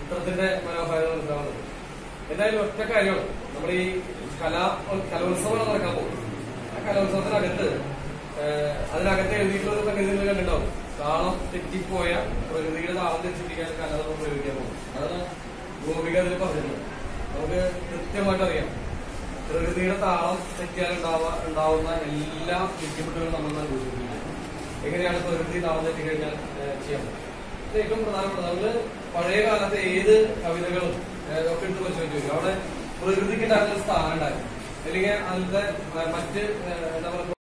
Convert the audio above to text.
ചിത്രത്തിന്റെ മനോഹാരിത മനസ്സിലാവുന്നത് എന്തായാലും ഒറ്റ കാര്യമാണ് നമ്മുടെ ഈ കലാ കലോത്സവം നടക്കാൻ പോകും ആ കലോത്സവത്തിനകത്ത് ഏഹ്, അതിനകത്ത് എഴുതിയിട്ടുള്ള സംഗതികൾ കണ്ടിട്ടുണ്ടാവും താളം തെറ്റിപ്പോയ പ്രകൃതിയുടെ താളം തെറ്റിപ്പിടിക്കാൻ കല നമ്മൾ പ്രയോഗിക്കാൻ പോകും അതാണ് ഗോപിക അതിൽ പറഞ്ഞിട്ടുള്ളത് നമുക്ക് കൃത്യമായിട്ട് അറിയാം പ്രകൃതിയുടെ താളം തെറ്റിയാൽ ഉണ്ടാവാ ഉണ്ടാവുന്ന എല്ലാ ബുദ്ധിമുട്ടുകളും നമ്മൾ അനുഭവിച്ചിട്ടുണ്ട് എങ്ങനെയാണ് പ്രകൃതി താളം തെറ്റിക്കഴിഞ്ഞാൽ ഏഹ്, ചെയ്യാൻ പറ്റും ഇത് ഏറ്റവും പ്രധാനപ്പെട്ട നമ്മള് പഴയ കാലത്തെ ഏത് കവിതകളും ഏഹ്, ഒക്കെ എടുത്ത് പരിശോധിച്ചു നോക്കും അവിടെ പ്രകൃതിക്ക് ഉണ്ടായിരുന്ന ഒരു സ്ഥാനം ഉണ്ടായിരുന്നു അല്ലെങ്കിൽ അതിന്റെ ഏഹ്, മറ്റ് ഏഹ്, എന്താ പറയുക